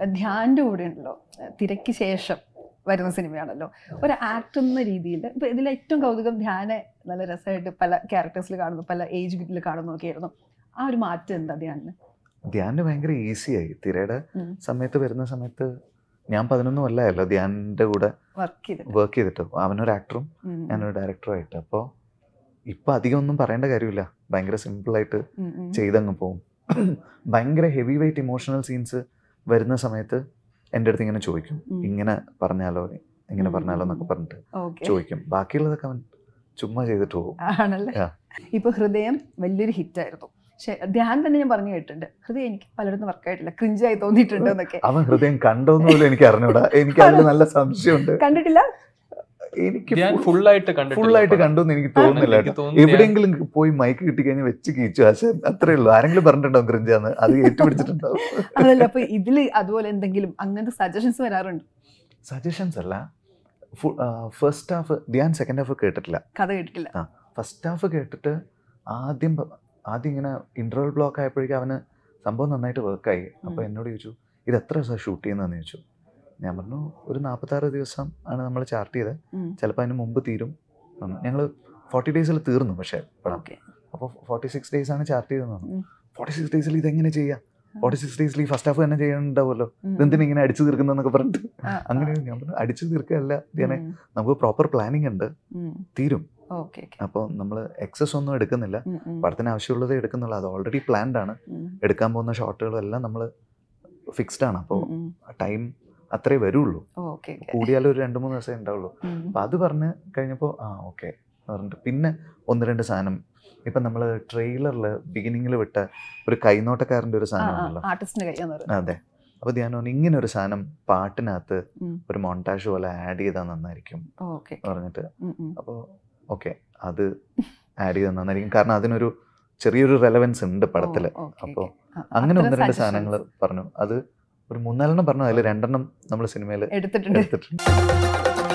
ധ്യാൻ്റെ കൂടെ ഉണ്ടല്ലോ തിരക്ക് ശേഷം വരുന്ന സിനിമയാണല്ലോ ഒരു ആക്ടർ എന്ന രീതിയിൽ ഇപ്പൊ ഇതിൽ ഏറ്റവും കൗതുകം ധ്യാനെ നല്ല രസമായിട്ട് പല ക്യാരക്ടേഴ്സിൽ കാണുന്നു പല ഏജ് ഗ്രൂപ്പിൽ കാണുന്നു ഒക്കെ ആയിരുന്നു ആ ഒരു മാറ്റം എന്താ ധ്യാനിന് ധ്യാന് ഭയങ്കര ഈസിയായി തിരയുടെ ഉം. സമയത്ത് വരുന്ന സമയത്ത് ഞാൻ പതിനൊന്നും അല്ലായല്ലോ ധ്യാനിന്റെ കൂടെ വർക്ക് ചെയ്തിട്ട് വർക്ക് ചെയ്തിട്ട് അവനൊരു ആക്ടറും ഉം, ഉം, ഞാനൊരു ഡയറക്ടറുമായിട്ട് അപ്പോൾ ഇപ്പൊ അധികം ഒന്നും പറയേണ്ട കാര്യമില്ല ഭയങ്കര സിമ്പിളായിട്ട് ഉം, ഉം. ചെയ്തങ്ങ് പോകും ഭയങ്കര ഹെവി വെയിറ്റ് ഇമോഷണൽ സീൻസ് വരുന്ന സമയത്ത് എൻ്റെ അടുത്ത് ഇങ്ങനെ ചോദിക്കും ഉം. ഇങ്ങനെ പറഞ്ഞാലോ ഇങ്ങനെ ഉം, പറഞ്ഞാലോ ഉം, എന്നൊക്കെ പറഞ്ഞിട്ട് ഓക്കെ ചോദിക്കും ബാക്കിയുള്ളതൊക്കെ അവൻ ചുമ്മാ ചെയ്തിട്ട് പോകും ആണല്ലേ Yeah. ഇപ്പൊ ഹൃദയം വലിയൊരു ഹിറ്റായിരുന്നു പക്ഷെ ധ്യാൻ തന്നെ ഞാൻ പറഞ്ഞു കേട്ടിട്ടുണ്ട് ഹൃദയം എനിക്ക് പലയിടത്തും വർക്കായിട്ടില്ല ക്രിഞ്ചായി തോന്നിയിട്ടുണ്ട് എന്നൊക്കെ അവൻ ഹൃദയം കണ്ടോന്ന് പോലും എനിക്ക് അറിഞ്ഞൂടാ എനിക്ക് അതിൽ നല്ല സംശയമുണ്ട് കണ്ടിട്ടില്ല എനിക്ക് ഞാൻ ഫുള്ളായിട്ട് കണ്ടിട്ടില്ല ഫുള്ളായിട്ട് പടം. കണ്ടോന്ന് എനിക്ക് തോന്നുന്നില്ല എനിക്ക് കേട്ടോ. തോന്നുന്നു ഞാൻ- എവിടെയെങ്കിലും പോയി മൈക്ക് കിട്ടിക്കഴിഞ്ഞാൽ വെച്ച് കീച്ചു ആശ അത്രേ ഉള്ളൂ ആരെങ്കിലും പറഞ്ഞിട്ടുണ്ടാവും ക്രിഞ്ചാന്ന് അത് ഏറ്റുപിടിച്ചിട്ടുണ്ടാവും അതല്ല അപ്പൊ ഇതില് അതുപോലെ എന്തെങ്കിലും അങ്ങനത്തെ സജഷൻസ് വരാറുണ്ട് സജഷൻസ് അല്ല first half Dhyan second half കേട്ടിട്ടില്ല കഥ കേട്ടിട്ടില്ല ഫസ്റ്റ് ഹാഫ് കേട്ടിട്ട് ആദ്യം പ- ആദ്യം ഇങ്ങനെ ഇന്റർവൽ ബ്ലോക്ക് ആയപ്പോഴേക്കും അവന് സംഭവം നന്നായിട്ട് വർക്കായി അപ്പോൾ ഉം. എന്നോട് ചോദിച്ചു ഇത് എത്ര ദിവസം ഷൂട്ട് ചെയ്യുന്നതെന്ന് ചോദിച്ചു ഞാൻ പറഞ്ഞു ഒരു നാൽപ്പത്താറ് ദിവസം ആണ് നമ്മൾ ചാർട്ട് ചെയ്തത് ഉം. ചിലപ്പോൾ അതിന് മുമ്പ് തീരും ഞങ്ങൾ ഫോർട്ടി ഡേയ്സിൽ തീർന്നു പക്ഷേ പടം ഓക്കെ അപ്പോൾ ഫോർട്ടി സിക്സ് ഡേയ്സ് ആണ് ചാർട്ട് ചെയ്തതെന്ന് പറഞ്ഞു ഉം. ഫോർട്ടി സിക്സ് ഡേയ്സിൽ ഇതെങ്ങനെ ചെയ്യാം ഫോർട്ടി സിക്സ് ഡേയ്സിൽ ഈ ഫസ്റ്റ് ഹാഫ് തന്നെ ചെയ്യാനുണ്ടാവുമല്ലോ ഉം. ഇതെന്തിനാ ഇങ്ങനെ അടിച്ചു തീർക്കുന്നതെന്നൊക്കെ പറഞ്ഞിട്ട് ആ, അങ്ങനെ ആ. ഞാൻ പറഞ്ഞു അടിച്ചു തീർക്കുകയല്ല ധ്യാനെ ഉം. നമുക്ക് പ്രോപ്പർ പ്ലാനിങ് ഉണ്ട് ഉം. തീരും ഓക്കെ ഓക്കെ അപ്പോൾ നമ്മൾ എക്സസ് ഒന്നും എടുക്കുന്നില്ല ഉം, ഉം. പടത്തിന് ആവശ്യമുള്ളതേ എടുക്കുന്നുള്ളൂ അത് ഓൾറെഡി പ്ലാൻഡ് ആണ് ഉം. എടുക്കാൻ പോകുന്ന ഷോട്ടുകളും എല്ലാം നമ്മൾ ഫിക്സ്ഡ് ആണ് അപ്പോൾ ഉം, ഉം. ടൈം അത്രേ വരുള്ളൂ ഓക്കെ ഓക്കെ കൂടിയാലും ഒരു രണ്ട് മൂന്ന് ദിവസമേ ഉണ്ടാവുള്ളൂ ഉം. അപ്പം അത് പറഞ്ഞ് കഴിഞ്ഞപ്പോൾ ആ ഓക്കെ പറഞ്ഞിട്ട് പിന്നെ ഒന്ന് രണ്ട് സാധനം ഇപ്പം നമ്മൾ ട്രെയിലറിൽ ബിഗിനിങ്ങിൽ വിട്ട ഒരു കൈനോട്ടക്കാരൻ്റെ ഒരു ആ, സാധനം ആ, ഉണ്ടല്ലോ ആർട്ടിസ്റ്റിന്റെ കയ്യാന്ന് പറയുന്നത് അതെ അപ്പോൾ ധ്യാനം പറഞ്ഞു, ഇങ്ങനെ ഒരു സാധനം പാട്ടിനകത്ത് ഉം. ഒരു മോണ്ടാഷ് പോലെ ആഡ് ചെയ്താൽ നന്നായിരിക്കും ഓക്കെ എന്ന് പറഞ്ഞിട്ട് ഉം, ഉം. അപ്പോൾ ഓക്കെ അത് ആഡ് ചെയ്താൽ നന്നായിരിക്കും കാരണം അതിനൊരു ചെറിയൊരു റെലവൻസ് ഉണ്ട് പടത്തിൽ ഓ, ഓക്കെ, അപ്പോൾ ഓക്കെ. ആ, അങ്ങനെ അത്തരം ഒന്ന് രണ്ട് suggestions സാധനങ്ങൾ പറഞ്ഞു അത് ഒരു മൂന്നാലെണ്ണം പറഞ്ഞു അതിൽ രണ്ടെണ്ണം നമ്മൾ സിനിമയിൽ എടുത്തിട്ടുണ്ട് എടുത്തിട്ടുണ്ട്